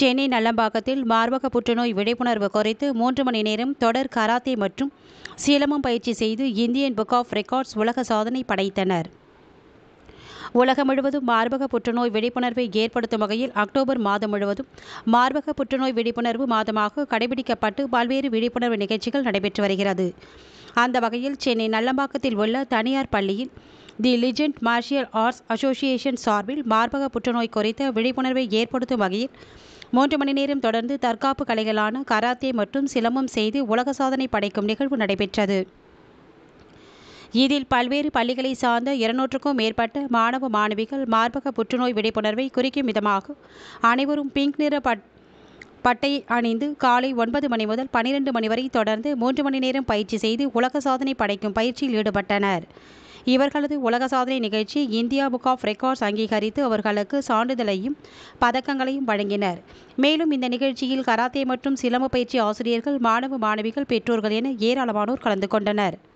சென்னை நல்லம்பாக்கத்தில் மார்பக புற்றுநோய் விழிப்புணர்வு குறித்து மூன்று மணி நேரம் தொடர் கராத்தே மற்றும் சிலம்பம் பயிற்சி செய்து இந்தியன் புக் ஆஃப் ரெக்கார்ட்ஸ் உலக சாதனை படைத்தனர் உலகம் முழுவதும் மார்பக புற்றுநோய் விழிப்புணர்வை ஏற்படுத்தும் வகையில் அக்டோபர் மாதம் முழுவதும் மார்பக புற்றுநோய் விழிப்புணர்வு மாதமாக கடைபிடிக்கப்பட்டு பல்வேறு விழிப்புணர்வு நிகழ்ச்சிகள் நடைபெற்று வருகிறது அந்த வகையில் சென்னை நல்லம்பாக்கத்தில் உள்ள தனியார் பள்ளியில் the legend martial arts association சார்பில் மார்பக புற்றுநோய் குறித்த விழிப்புணர்வை ஏற்படுத்தும் வகையில் மூன்று மணி நேரம் தொடர்ந்து தற்காப்பு கலைகளான கராத்தே மற்றும் சிலம்பம் செய்து உலக சாதனை படைக்கும் நிகழ்வு நடைபெற்றது இதில் பல்வேறு பள்ளிகளை சார்ந்த இருநூற்றுக்கும் மேற்பட்ட மாணவ மாணவிகள் மார்பக புற்றுநோய் விழிப்புணர்வை குறிக்கும் விதமாக அனைவரும் பிங்க் நிற பட் பட்டை அணிந்து காலை ஒன்பது மணி முதல் பனிரெண்டு மணி வரை தொடர்ந்து மூன்று மணி நேரம் பயிற்சி செய்து உலக சாதனை படைக்கும் பயிற்சியில் ஈடுபட்டனர் இவர்களது உலக சாதனை நிகழ்ச்சி இந்தியா புக் ஆஃப் ரெக்கார்ட்ஸ் அங்கீகரித்து அவர்களுக்கு சான்றிதழையும் பதக்கங்களையும் வழங்கினர் மேலும் இந்த நிகழ்ச்சியில் கராத்தே மற்றும் சிலம்ப பயிற்சி ஆசிரியர்கள் மாணவ மாணவிகள் பெற்றோர்கள் என ஏராளமானோர் கலந்து கொண்டனர்